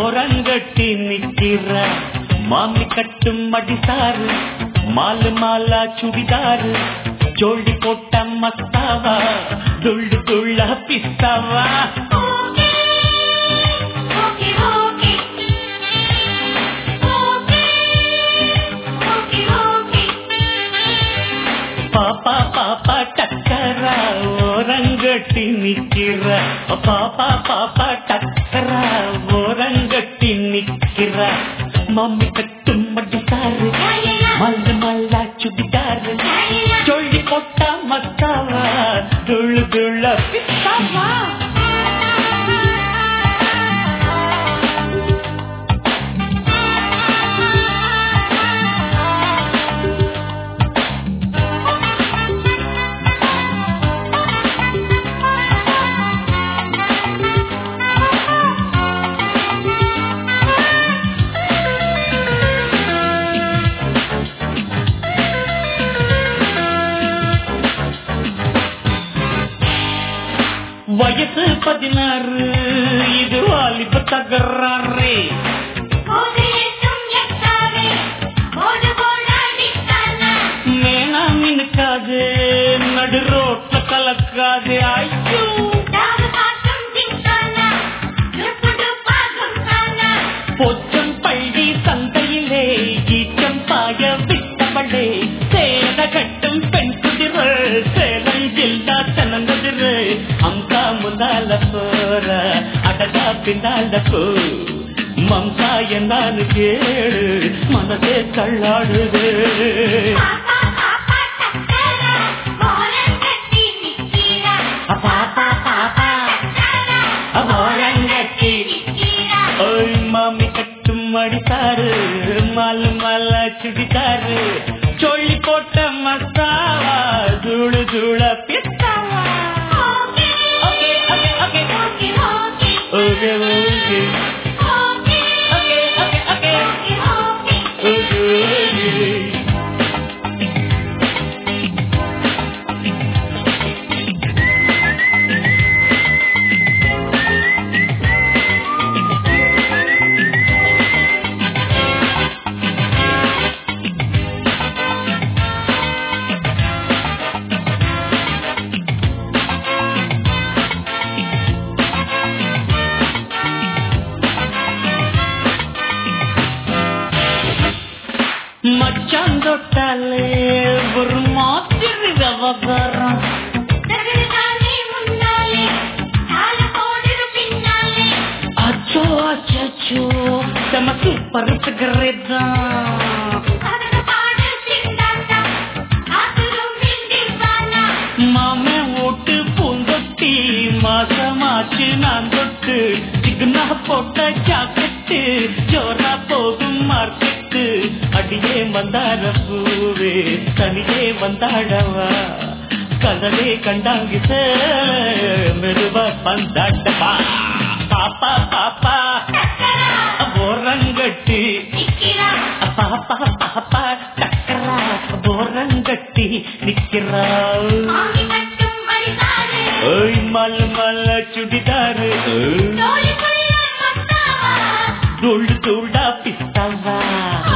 ஓரங்கட்டி நிக்கிற மாமி கட்டும் மடிசாரு மாலு மாலா சுடிதாரு ஜோடி போட்ட மஸ்தாவா துள்ளு துள்ள பிஸ்தாவா okay okay okay okay okay okay பாப்பா பாப்பா டக்கரா ஓரங்கட்டி நிக்கிற பாப்பா பாப்பா டக்கரா ஓரங்கட்டி நிக்கிற மம்மி கட்டும் மடிசாரு மல்ல மல்லா சுடிதாரு சொல்லி போட்டா மஸ்தாவா துள்ளு துள்ள பிஸ்தாவா வயசு பதினாறு இது வாலிப தகராறு ஓடு எட்டும் எட்டாவே ஓடு போடாடித்தானா மேனா மினுக்காது நடு ரோட்ல கலக்காது ஐயோ தாவு காட்டும் திட்டானா டுப்பு டுப்பாகும் தானா பொச்சம் பள்ளி சந்தையிலே ஈச்சம் பாய விட்டவளே சேல கட்டும் பெண் குதிர சேலஞ்சில்டா தனங்கதிரு அங்கா முந்தால போற அடடா பின்னால போ மம்சா என்னான்னு கேளு மனசே தள்ளாடுது பாப்பா பாப்பா டக்கரா மோரன் கட்டி நிக்கிறா பாப்பா பாப்பா டக்கரா மோரன் கட்டி நிக்கிறா ஓய் மாமி கட்டும் அடித்தாரு மாலு மல்ல சுடித்தாரு சொல்லி போட்ட மசாவா தூளு தூள பித்தாவா okay okay okay okay okay okay okay okay okay okay okay okay okay okay okay மச்சான் தொட்டாலே ஒரு மாதிரி விவகாரம் தகரதானே முன்னாலே தாள போடுது பின்னாலே அச்சோ அச்சோ செம சூப்பர் சிகரெட் தான் அதன பாடு சிந்தாத்தா ஆத்துரும் மிண்டிவானா மாமன் ஓட்டு பூந்தொட்டி மாசமாச்சு நான் தொட்டு சிக்னா போட்ட ஜாக்கெட்டு ஜோரா போகும் மார்க்கெட்டு அடியே மந்தார பூவே தனியே வந்தாடவா கதலே கண்டாங்கி மெதுவா பந்தாட்டவா பாப்பா பாப்பா டக்கரா ஓரங்கட்டி நிக்கிறா பாப்பா பாப்பா டக்கரா ஓரங்கட்டி நிக்கிறா மாமி கட்டும் பரிசாரு ஓய் மல் மல்ல சுடிதாரு தோளுக்குள்ள மத்தாவா துள்ளு துள்ளா பிஸ்தாவா